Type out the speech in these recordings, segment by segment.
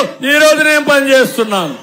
ఈ రోజు నేను పనిచేస్తున్నాను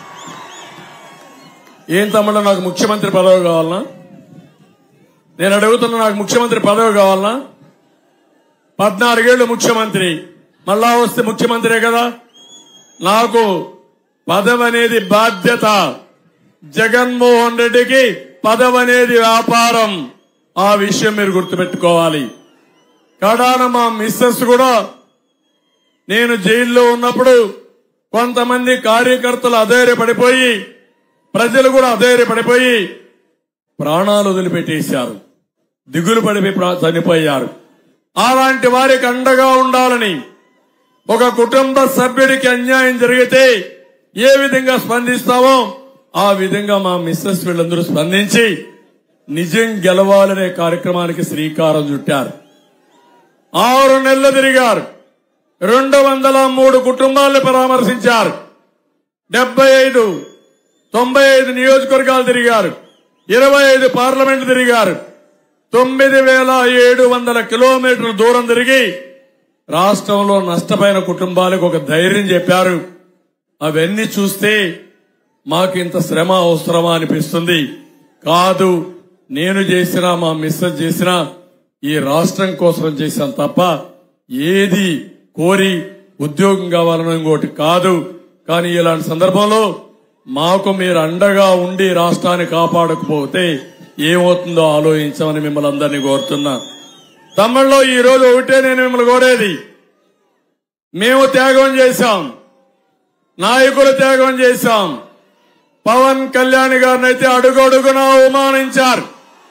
ఏం తమ్ముడు నాకు ముఖ్యమంత్రి పదవి కావాలనా నేను అడుగుతున్నా నాకు ముఖ్యమంత్రి పదవి కావాలనా పద్నాలుగేళ్లు ముఖ్యమంత్రి మళ్ళా వస్తే ముఖ్యమంత్రే కదా నాకు పదవి అనేది బాధ్యత జగన్మోహన్ రెడ్డికి పదవి అనేది వ్యాపారం ఆ విషయం మీరు గుర్తుపెట్టుకోవాలి కడాన మా మిస్సెస్ కూడా నేను జైల్లో ఉన్నప్పుడు కొంతమంది కార్యకర్తలు అధైర్యపడిపోయి ప్రజలు కూడా అధైర్యపడిపోయి ప్రాణాలు వదిలిపెట్టేశారు దిగులు పడిపోయి ప్రా- చనిపోయారు అలాంటి వారికి అండగా ఉండాలని ఒక కుటుంబ సభ్యుడికి అన్యాయం జరిగితే ఏ విధంగా స్పందిస్తామో ఆ విధంగా మా మిస్సెస్ వీళ్ళందరూ స్పందించి నిజం గెలవాలనే కార్యక్రమానికి శ్రీకారం చుట్టారు ఆరు నెలలు తిరిగారు రెండు వందల మూడు కుటుంబాలను పరామర్శించారు డెబ్బై ఐదు తొంభై ఐదు నియోజకవర్గాలు తిరిగారు ఇరవై ఐదు పార్లమెంట్ తిరిగారు తొమ్మిది వేల ఏడు వందల కిలోమీటర్ల దూరం తిరిగి రాష్ట్రంలో నష్టపోయిన కుటుంబాలకు ఒక ధైర్యం చెప్పారు అవన్నీ చూస్తే మాకు ఇంత శ్రమ అవసరమా అనిపిస్తుంది కాదు నేను చేసిన మా మిస్సెస్ చేసిన ఈ రాష్ట్రం కోసం చేశాను తప్ప ఏది కోరి ఉద్యోగం కావాలని ఇంకోటి కాదు కానీ ఇలాంటి సందర్భంలో మాకు మీరు అండగా ఉండి రాష్ట్రాన్ని కాపాడకపోతే ఏమవుతుందో ఆలోచించమని మిమ్మల్ని అందరినీ కోరుతున్నా తమిళలో ఈ రోజు ఒకటే నేను మిమ్మల్ని కోరేది మేము త్యాగం చేశాం నాయకులు త్యాగం చేశాం పవన్ కళ్యాణ్ గారిని అయితే అడుగడుగున అవమానించారు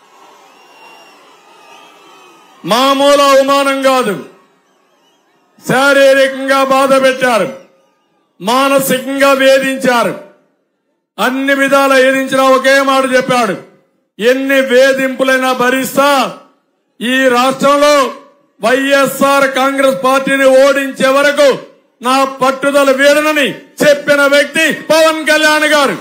మామూలు అవమానం కాదు శారీరకంగా బాధ పెట్టారు మానసికంగా వేధించారు అన్ని విధాల వేధించిన ఒకే మాట చెప్పాడు ఎన్ని వేధింపులైనా భరిస్తా ఈ రాష్ట్రంలో వైఎస్ఆర్ కాంగ్రెస్ పార్టీని ఓడించే వరకు నా పట్టుదల వీడనని చెప్పిన వ్యక్తి పవన్ కళ్యాణ్ గారు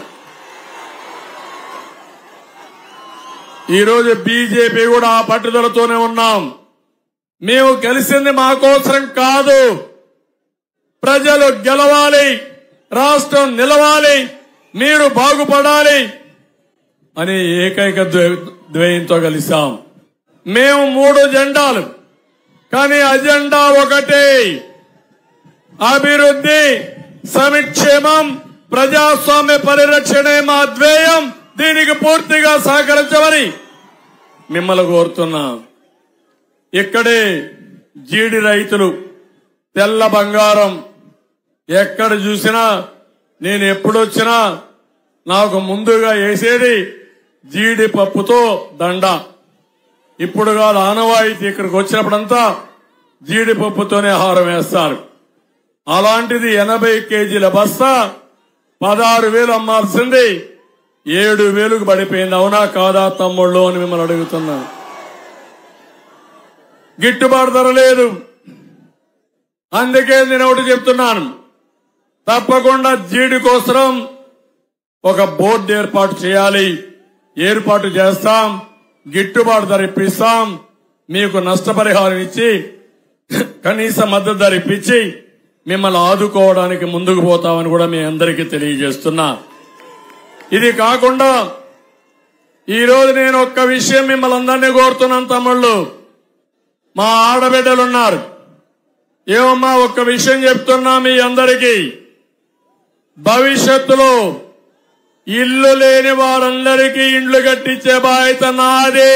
ఈ రోజు బీజేపీ కూడా ఆ పట్టుదలతోనే ఉన్నాం మేము కలిసింది మా కోసం కాదు ప్రజలు గెలవాలి రాష్ట్రం నిలవాలి మీరు బాగుపడాలి అనే ఏకైక ద్వే- ద్వయంతో కలిసాం మేము మూడు జెండాలు కానీ అజెండా ఒకటే అభివృద్ధి సంక్షేమం ప్రజాస్వామ్య పరిరక్షణే మా ధ్యేయం దీనికి పూర్తిగా సహకరించమని మిమ్మల్ని కోరుతున్నాం ఇక్కడే జీడి రైతులు తెల్ల బంగారం ఎక్కడ చూసినా నేను ఎప్పుడొచ్చినా నాకు ముందుగా వేసేది జీడిపప్పుతో దండ ఇప్పుడు కాదు ఆనవాయితీ ఇక్కడికి వచ్చినప్పుడంతా జీడిపప్పుతోనే ఆహారం వేస్తారు అలాంటిది ఎనభై కేజీల బస్తా పదహారు వేలు అమ్మాల్సింది ఏడు వేలకు పడిపోయింది అవునా కాదా తమ్ముళ్ళు అని మిమ్మల్ని అడుగుతున్నాను గిట్టుబాటు ధర లేదు అందుకే నేను ఒకటి చెప్తున్నాను తప్పకుండా జీడి కోసం ఒక బోర్డు ఏర్పాటు చేయాలి ఏర్పాటు చేస్తాం గిట్టుబాటు ధర ఇప్పిస్తాం మీకు నష్టపరిహారం ఇచ్చి కనీస మద్దతు ధర ఇప్పించి మిమ్మల్ని ఆదుకోవడానికి ముందుకు పోతామని కూడా మీ అందరికీ తెలియజేస్తున్నా ఇది కాకుండా ఈ రోజు నేను ఒక్క విషయం మిమ్మల్ని అందరినీ కోరుతున్నాను తమ్ముళ్ళు మా ఆడబిడ్డలు ఉన్నారు ఏమమ్మా ఒక్క విషయం చెప్తున్నా మీ అందరికీ భవిష్యత్తులో ఇల్లు లేని వారందరికీ ఇండ్లు కట్టించే బాధ్యత నాది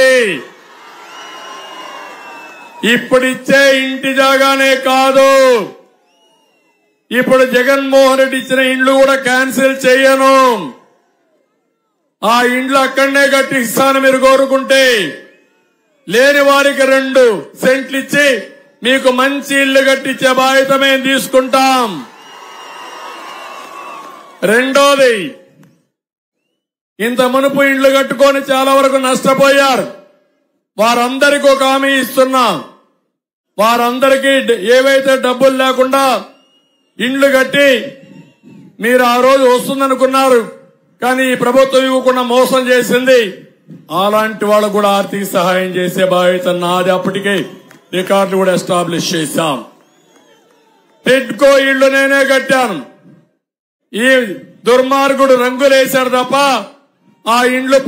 ఇప్పుడిచ్చే ఇంటి జాగానే కాదు ఇప్పుడు జగన్మోహన్ రెడ్డి ఇచ్చిన ఇండ్లు కూడా క్యాన్సిల్ చేయను ఆ ఇండ్లు అక్కడనే కట్టిస్తాను మీరు కోరుకుంటే లేని వారికి రెండు సెంట్లు ఇచ్చి మీకు మంచి ఇల్లు కట్టించే బాధ్యత మేము తీసుకుంటాం రెండోది ఇంత మునుపు ఇండ్లు కట్టుకొని చాలా వరకు నష్టపోయారు వారందరికీ ఒక హామీ ఇస్తున్నా వారందరికీ డ- ఏవైతే డబ్బులు లేకుండా ఇండ్లు కట్టి మీరు ఆ రోజు వస్తుందనుకున్నారు కానీ ఈ ప్రభుత్వం ఇవ్వకుండా మోసం చేసింది అలాంటి వాళ్ళకు కూడా ఆర్థిక సహాయం చేసే బాధ్యత నాది అప్పటికే రికార్డులు కూడా ఎస్టాబ్లిష్ చేశాం టిడ్కో ఇళ్లు నేనే కట్టాను ఈ దుర్మార్గుడు రంగులేశాడు తప్ప ఆ ఇండ్లు